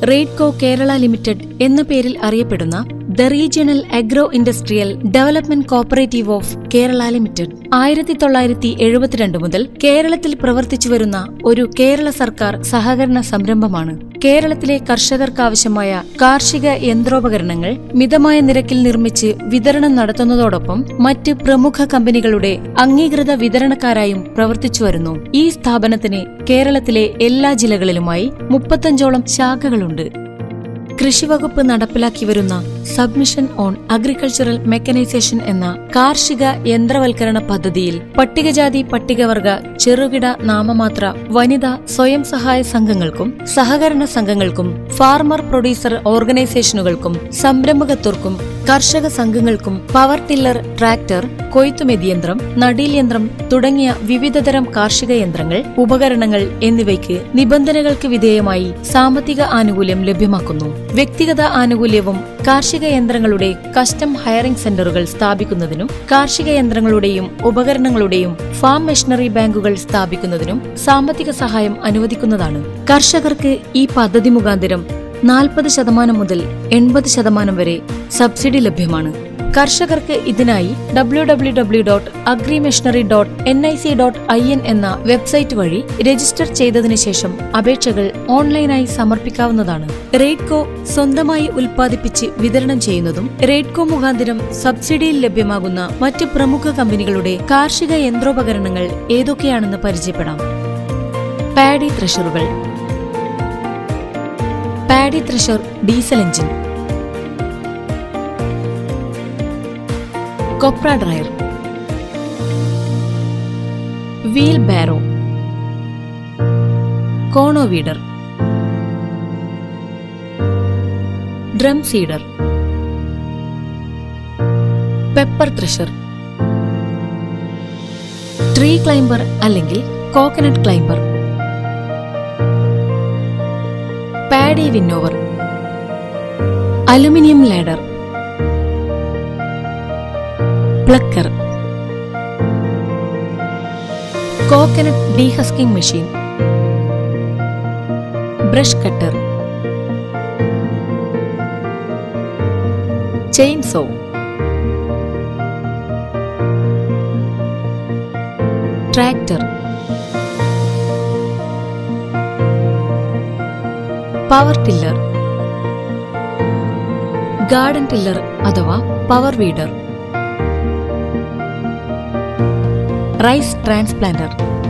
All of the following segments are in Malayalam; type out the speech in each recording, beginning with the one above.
റെയ്ഡ്കോ കേരള ലിമിറ്റഡ് എന്ന പേരിൽ അറിയപ്പെടുന്ന the regional agro industrial development cooperative of Kerala limited ആയിരത്തി തൊള്ളായിരത്തി എഴുപത്തിരണ്ട് മുതൽ കേരളത്തിൽ പ്രവർത്തിച്ചു വരുന്ന ഒരു കേരള സർക്കാർ സഹകരണ സംരംഭമാണ് കേരളത്തിലെ കർഷകർക്കാവശ്യമായ കാർഷിക യന്ത്രോപകരണങ്ങൾ മിതമായ നിരക്കിൽ നിർമ്മിച്ച് വിതരണം നടത്തുന്നതോടൊപ്പം മറ്റ് പ്രമുഖ കമ്പനികളുടെ അംഗീകൃത വിതരണക്കാരായും പ്രവർത്തിച്ചു വരുന്നു ഈ സ്ഥാപനത്തിന് കേരളത്തിലെ എല്ലാ ജില്ലകളിലുമായി മുപ്പത്തഞ്ചോളം ശാഖകളുണ്ട് കൃഷിവകുപ്പ് നടപ്പിലാക്കി വരുന്ന സബ്മിഷൻ ഓൺ അഗ്രികൾച്ചറൽ മെക്കനൈസേഷൻ എന്ന കാർഷിക യന്ത്രവൽക്കരണ പദ്ധതിയിൽ പട്ടികജാതി പട്ടികവർഗ ചെറുകിട നാമമാത്ര വനിതാ സ്വയം സഹായ സംഘങ്ങൾക്കും സഹകരണ സംഘങ്ങൾക്കും ഫാർമർ പ്രൊഡ്യൂസർ ഓർഗനൈസേഷനുകൾക്കും സംരംഭകത്വർക്കും കർഷക സംഘങ്ങൾക്കും പവർ ടില്ലർ ട്രാക്ടർ കൊയ്ത്തുമെതിയന്ത്രം നടീൽ യന്ത്രം തുടങ്ങിയ വിവിധതരം കാർഷിക യന്ത്രങ്ങൾ ഉപകരണങ്ങൾ എന്നിവയ്ക്ക് നിബന്ധനകൾക്ക് വിധേയമായി സാമ്പത്തിക ആനുകൂല്യം ലഭ്യമാക്കുന്നു വ്യക്തിഗത ആനുകൂല്യവും കാർഷിക യന്ത്രങ്ങളുടെ കസ്റ്റം ഹയറിംഗ് സെന്ററുകൾ സ്ഥാപിക്കുന്നതിനും കാർഷിക യന്ത്രങ്ങളുടെയും ഉപകരണങ്ങളുടെയും ഫാം മെഷീനറി ബാങ്കുകൾ സ്ഥാപിക്കുന്നതിനും സാമ്പത്തിക സഹായം അനുവദിക്കുന്നതാണ് കർഷകർക്ക് ഈ പദ്ധതി മുഖാന്തരം നാൽപ്പത് ശതമാനം മുതൽ എൺപത് ശതമാനം വരെ സബ്സിഡി ലഭ്യമാണ് കർഷകർക്ക് ഇതിനായി W W W dot agri machinery dot N I C dot I N എന്ന വെബ്സൈറ്റ് വഴി രജിസ്റ്റർ ചെയ്തതിനു ശേഷം അപേക്ഷകൾ ഓൺലൈനായി സമർപ്പിക്കാവുന്നതാണ് റെയ്ഡ്കോ സ്വന്തമായി ഉൽപ്പാദിപ്പിച്ച് വിതരണം ചെയ്യുന്നതും റെയ്ഡ്കോ മുഖാന്തരം സബ്സിഡിയിൽ ലഭ്യമാകുന്ന മറ്റ് പ്രമുഖ കമ്പനികളുടെ കാർഷിക യന്ത്രോപകരണങ്ങൾ ഏതൊക്കെയാണെന്ന് പരിചയപ്പെടാം പാഡി ത്രഷറുകൾ paddy thresher diesel engine copra dryer wheelbarrow cono weeder drum seeder pepper thresher tree climber അല്ലെങ്കിൽ coconut climber paddy winnower aluminium ladder plucker coconut dehusking machine brush cutter chain saw tractor power tiller garden tiller അഥവാ power weeder rice transplanter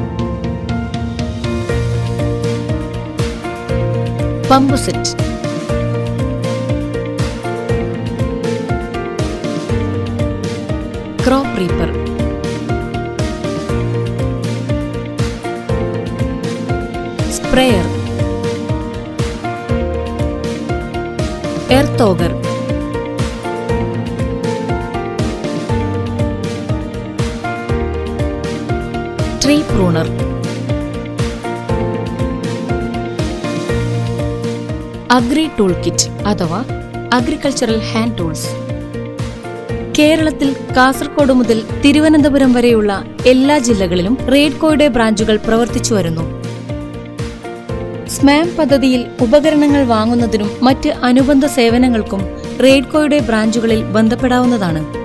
pump set crop reaper sprayer earth auger tree pruner agri tool kit അഥവാ അഗ്രികൾച്ചറൽ ഹാൻഡ് ടൂൾസ് കേരളത്തിൽ കാസർഗോഡ് മുതൽ തിരുവനന്തപുരം വരെയുള്ള എല്ലാ ജില്ലകളിലും റേഡ്കോയുടെ ബ്രാഞ്ചുകൾ പ്രവർത്തിച്ചു വരുന്നു സ്മാം പദ്ധതിയിൽ ഉപകരണങ്ങൾ വാങ്ങുന്നതിനും മറ്റ് അനുബന്ധ സേവനങ്ങൾക്കും റേഡ്കോയുടെ ബ്രാഞ്ചുകളിൽ ബന്ധപ്പെടാവുന്നതാണ്